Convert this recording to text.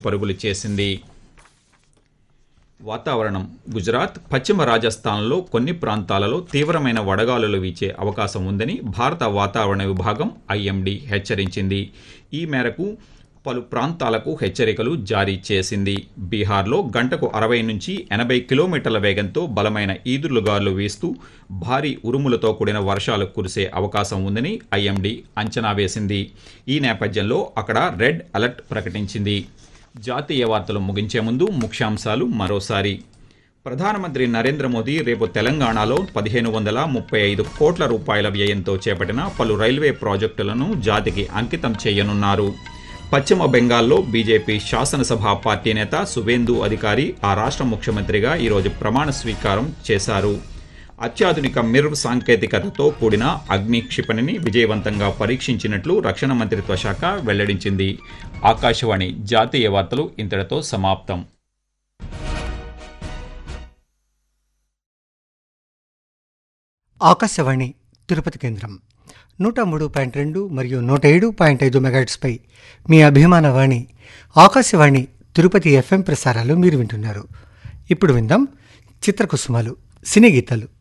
పరుగులు చేసింది వాతావరణం గుజరాత్ పశ్చిమ రాజస్థాన్లో కొన్ని ప్రాంతాలలో తీవ్రమైన వడగాలులు వీచే అవకాశం ఉందని భారత వాతావరణ విభాగం ఐఎండీ హెచ్చరించింది ఈ మేరకు పలు ప్రాంతాలకు హెచ్చరికలు జారీ చేసింది బీహార్లో గంటకు అరవై నుంచి ఎనభై కిలోమీటర్ల వేగంతో బలమైన ఈదురుగాలు వీస్తూ భారీ ఉరుములతో కూడిన వర్షాలు కురిసే అవకాశం ఉందని ఐఎండీ అంచనా వేసింది ఈ నేపథ్యంలో అక్కడ రెడ్ అలర్ట్ ప్రకటించింది జాతీయ వార్తలు ముగించే ముందు ముఖ్యాంశాలు మరోసారి ప్రధానమంత్రి నరేంద్ర మోదీ రేపు తెలంగాణలో పదిహేను వందల ముప్పై ఐదు కోట్ల రూపాయల వ్యయంతో చేపట్టిన పలు రైల్వే ప్రాజెక్టులను జాతికి అంకితం చేయనున్నారు పశ్చిమ బెంగాల్లో బీజేపీ శాసనసభ పార్టీ నేత సువేందు అధికారి ఆ రాష్ట్ర ముఖ్యమంత్రిగా ఈరోజు ప్రమాణ స్వీకారం చేశారు అత్యాధునిక మిర్వ్ సాంకేతికతతో కూడిన అగ్ని క్షిపణిని విజయవంతంగా పరీక్షించినట్లు రక్షణ మంత్రిత్వ శాఖ వెల్లడించింది ఆకాశవాణి జాతీయ వార్తలు ఇంతటితో సమాప్తం ఆకాశవాణి తిరుపతి కేంద్రం నూట మూడు పాయింట్ రెండు మరియు నూట ఏడు పాయింట్ ఐదు మెగాట్స్పై మీ అభిమాన వాణి ఆకాశవాణి తిరుపతి ఎఫ్ఎం ప్రసారాలు మీరు వింటున్నారు ఇప్పుడు విందాం చిత్రకుసుమాలు సినీ గీతాలు